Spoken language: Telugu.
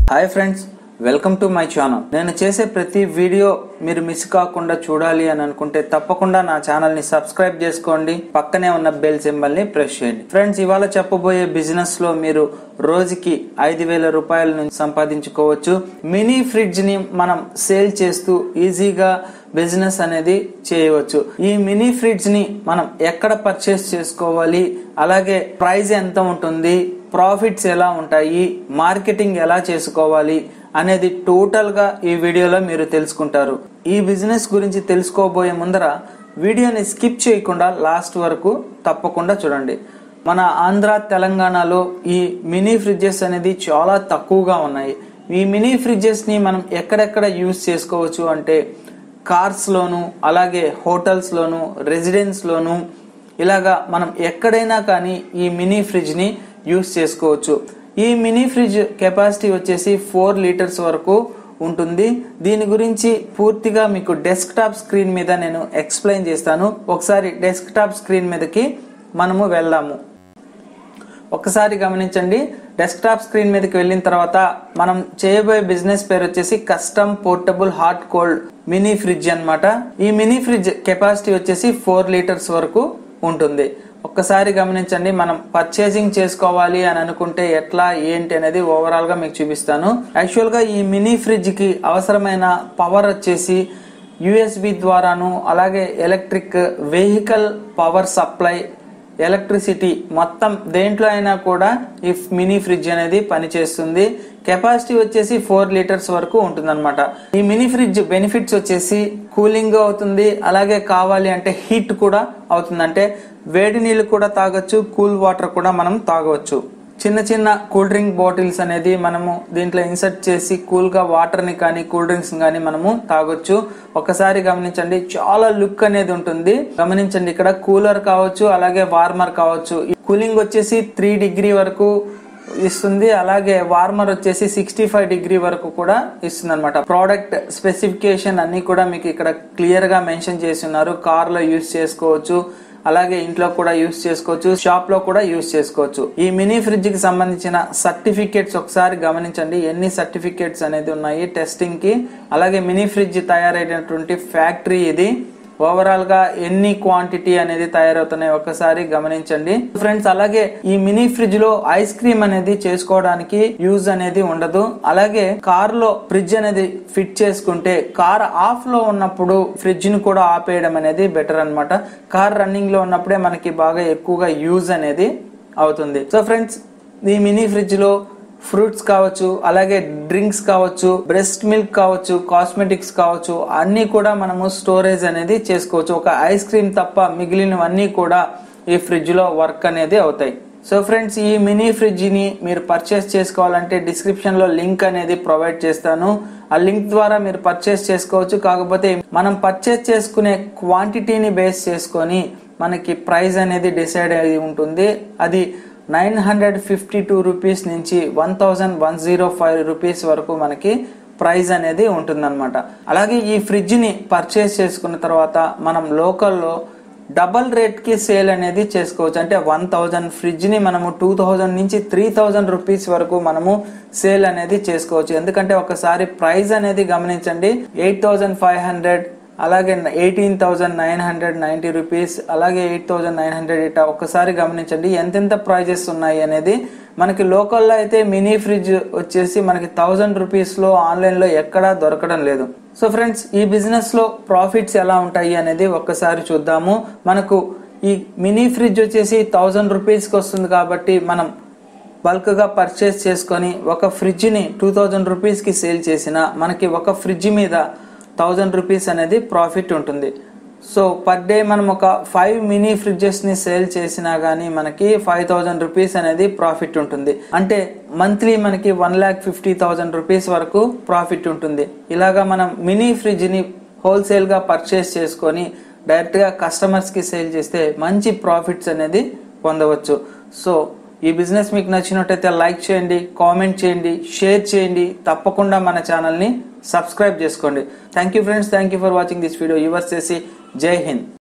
hi friends welcome to my channel నేను చేసే ప్రతి వీడియో మీరు మిస్ కాకుండా చూడాలి అని అనుకుంటే తప్పకుండా నా ఛానల్ ని సబ్స్క్రైబ్ చేసుకోండి పక్కనే ఉన్న బెల్ సింబల్ ని ప్రెస్ చేయండి ఫ్రెండ్స్ ఇవాళ చెప్పబోయే బిజినెస్ లో మీరు రోజుకి ఐదు వేల రూపాయల నుంచి సంపాదించుకోవచ్చు మినీ ఫ్రిడ్జ్ ని మనం సేల్ చేస్తూ ఈజీగా బిజినెస్ అనేది చేయవచ్చు ఈ మినీ ఫ్రిడ్జ్ ని మనం ఎక్కడ పర్చేస్ చేసుకోవాలి అలాగే ప్రైస్ ఎంత ఉంటుంది ప్రాఫిట్స్ ఎలా ఉంటాయి మార్కెటింగ్ ఎలా చేసుకోవాలి అనేది టోటల్ గా ఈ వీడియోలో మీరు తెలుసుకుంటారు ఈ బిజినెస్ గురించి తెలుసుకోబోయే ముందర వీడియోని స్కిప్ చేయకుండా లాస్ట్ వరకు తప్పకుండా చూడండి మన ఆంధ్ర తెలంగాణలో ఈ మినీ ఫ్రిడ్జెస్ అనేది చాలా తక్కువగా ఉన్నాయి ఈ మినీ ఫ్రిడ్జెస్ ని మనం ఎక్కడెక్కడ యూజ్ చేసుకోవచ్చు అంటే కార్స్ లోను అలాగే హోటల్స్ లోను రెసిడెన్స్ లోను ఇలాగా మనం ఎక్కడైనా కానీ ఈ మినీ ఫ్రిడ్జ్ ని యూజ్ చేసుకోవచ్చు ఈ మినీ ఫ్రిడ్జ్ కెపాసిటీ వచ్చేసి ఫోర్ లీటర్స్ వరకు ఉంటుంది దీని గురించి పూర్తిగా మీకు డెస్క్ టాప్ స్క్రీన్ మీద నేను ఎక్స్ప్లెయిన్ చేస్తాను ఒకసారి డెస్క్ టాప్ స్క్రీన్ మీదకి మనము వెళ్దాము ఒకసారి గమనించండి డెస్క్టాప్ స్క్రీన్ మీదకి వెళ్ళిన తర్వాత మనం చేయబోయే బిజినెస్ పేరు వచ్చేసి custom portable hot cold mini fridge అన్నమాట ఈ మినీ ఫ్రిడ్జ్ కెపాసిటీ వచ్చేసి ఫోర్ లీటర్స్ వరకు ఉంటుంది ఒక్కసారి గమనించండి మనం పర్చేసింగ్ చేసుకోవాలి అని అనుకుంటే ఎట్లా ఏంటి అనేది ఓవరాల్ గా మీకు చూపిస్తాను యాక్చువల్ గా ఈ మినీ ఫ్రిడ్జ్ కి అవసరమైన పవర్ వచ్చేసి యుఎస్బి ద్వారాను అలాగే electric vehicle power supply electricity మొత్తం దేంట్లో అయినా కూడా ఈ మినీ ఫ్రిడ్జ్ అనేది పనిచేస్తుంది కెపాసిటీ వచ్చేసి ఫోర్ లీటర్స్ వరకు ఉంటుందన్నమాట ఈ మినీ ఫ్రిడ్జ్ బెనిఫిట్స్ వచ్చేసి కూలింగ్ అవుతుంది అలాగే కావాలి అంటే హీట్ కూడా అవుతుంది అంటే వేడి నీళ్ళు కూడా తాగొచ్చు కూల్ వాటర్ కూడా మనం తాగవచ్చు చిన్న చిన్న కూల్ డ్రింక్ బాటిల్స్ అనేది మనము దీంట్లో ఇన్సర్ట్ చేసి కూల్ గా వాటర్ ని కానీ కూల్ డ్రింక్స్ కానీ మనము తాగొచ్చు ఒకసారి గమనించండి చాలా లుక్ అనేది ఉంటుంది గమనించండి ఇక్కడ కూలర్ కావచ్చు అలాగే వార్మర్ కావచ్చు కూలింగ్ వచ్చేసి త్రీ డిగ్రీ వరకు ఇస్తుంది అలాగే వార్మర్ వచ్చేసి సిక్స్టీ ఫైవ్ డిగ్రీ వరకు కూడా ఇస్తుంది అనమాట ప్రోడక్ట్ స్పెసిఫికేషన్ అన్ని కూడా మీకు ఇక్కడ క్లియర్ గా మెన్షన్ చేసి ఉన్నారు కార్ లో యూస్ చేసుకోవచ్చు అలాగే ఇంట్లో కూడా యూస్ చేసుకోవచ్చు షాప్ లో కూడా యూస్ చేసుకోవచ్చు ఈ మినీ ఫ్రిడ్జ్ కి సంబంధించిన సర్టిఫికేట్స్ ఒకసారి గమనించండి ఎన్ని సర్టిఫికేట్స్ అనేది ఉన్నాయి టెస్టింగ్ కి అలాగే మినీ ఫ్రిడ్జ్ తయారైనటువంటి ఫ్యాక్టరీ ఇది ఓవరాల్ గా ఎన్ని క్వాంటిటీ అనేది తయారవుతున్నాయి ఒకసారి గమనించండి ఫ్రెండ్స్ అలాగే ఈ మినీ ఫ్రిడ్జ్ లో ఐస్ క్రీమ్ అనేది చేసుకోవడానికి యూజ్ అనేది ఉండదు అలాగే కార్ లో ఫ్రిడ్జ్ అనేది ఫిట్ చేసుకుంటే కార్ ఆఫ్ లో ఉన్నప్పుడు ఫ్రిడ్జ్ ని కూడా ఆపేయడం అనేది బెటర్ అన్నమాట కార్ రన్నింగ్ లో ఉన్నప్పుడే మనకి బాగా ఎక్కువగా యూజ్ అనేది అవుతుంది సో ఫ్రెండ్స్ ఈ మినీ ఫ్రిడ్జ్ లో ఫ్రూట్స్ కావచ్చు అలాగే డ్రింక్స్ కావచ్చు బ్రెస్ట్ మిల్క్ కావచ్చు కాస్మెటిక్స్ కావచ్చు అన్ని కూడా మనము స్టోరేజ్ అనేది చేసుకోవచ్చు ఒక ఐస్ క్రీమ్ తప్ప మిగిలినవన్నీ కూడా ఈ ఫ్రిడ్జ్ లో వర్క్ అనేది అవుతాయి సో ఫ్రెండ్స్ ఈ మినీ ఫ్రిడ్జ్ ని మీరు పర్చేస్ చేసుకోవాలంటే డిస్క్రిప్షన్ లో లింక్ అనేది ప్రొవైడ్ చేస్తాను ఆ లింక్ ద్వారా మీరు పర్చేస్ చేసుకోవచ్చు కాకపోతే మనం పర్చేస్ చేసుకునే క్వాంటిటీని బేస్ చేసుకొని మనకి ప్రైస్ అనేది డిసైడ్ అయి ఉంటుంది అది nine hundred fifty two rupees నుంచి one thousand one zero five rupees వరకు మనకి ప్రైస్ అనేది ఉంటుందన్నమాట అలాగే ఈ ఫ్రిడ్జ్ని పర్చేస్ చేసుకున్న తర్వాత మనం లోకల్లో డబల్ రేట్కి సేల్ అనేది చేసుకోవచ్చు అంటే వన్ థౌజండ్ ఫ్రిడ్జ్ని మనము టూ థౌజండ్ నుంచి త్రీ థౌజండ్ రూపీస్ వరకు మనము సేల్ అనేది చేసుకోవచ్చు ఎందుకంటే ఒకసారి ప్రైస్ అనేది గమనించండి ఎయిట్ థౌజండ్ ఫైవ్ హండ్రెడ్ అలాగే eighteen thousand nine hundred ninety rupees అలాగే ఎయిట్ థౌజండ్ నైన్ హండ్రెడ్ ఇట్లా ఒక్కసారి గమనించండి ఎంతెంత ప్రైజెస్ ఉన్నాయి అనేది మనకి లోకల్లో అయితే మినీ ఫ్రిడ్జ్ వచ్చేసి మనకి థౌజండ్ రూపీస్లో ఆన్లైన్లో ఎక్కడా దొరకడం లేదు సో ఫ్రెండ్స్ ఈ బిజినెస్లో ప్రాఫిట్స్ ఎలా ఉంటాయి అనేది ఒక్కసారి చూద్దాము మనకు ఈ మినీ ఫ్రిడ్జ్ వచ్చేసి థౌజండ్ రూపీస్కి వస్తుంది కాబట్టి మనం బల్క్గా పర్చేస్ చేసుకొని ఒక ఫ్రిడ్జ్ని టూ థౌజండ్ రూపీస్కి సేల్ చేసిన మనకి ఒక ఫ్రిడ్జ్ మీద థౌజండ్ రూపీస్ అనేది ప్రాఫిట్ ఉంటుంది సో పర్ డే మనం ఒక ఫైవ్ మినీ ఫ్రిడ్జెస్ని సేల్ చేసినా కానీ మనకి ఫైవ్ థౌజండ్ రూపీస్ అనేది ప్రాఫిట్ ఉంటుంది అంటే మంత్లీ మనకి one lakh fifty thousand rupees వరకు ప్రాఫిట్ ఉంటుంది ఇలాగా మనం మినీ ఫ్రిడ్జ్ని హోల్సేల్గా పర్చేస్ చేసుకొని డైరెక్ట్గా కస్టమర్స్కి సేల్ చేస్తే మంచి ప్రాఫిట్స్ అనేది పొందవచ్చు సో ఈ బిజినెస్ మీకు నచ్చినట్టయితే లైక్ చేయండి కామెంట్ చేయండి షేర్ చేయండి తప్పకుండా మన ఛానల్ని సబ్స్క్రైబ్ చేసుకోండి thank you friends thank you for watching this video యువర్స్ చేసి జై హింద్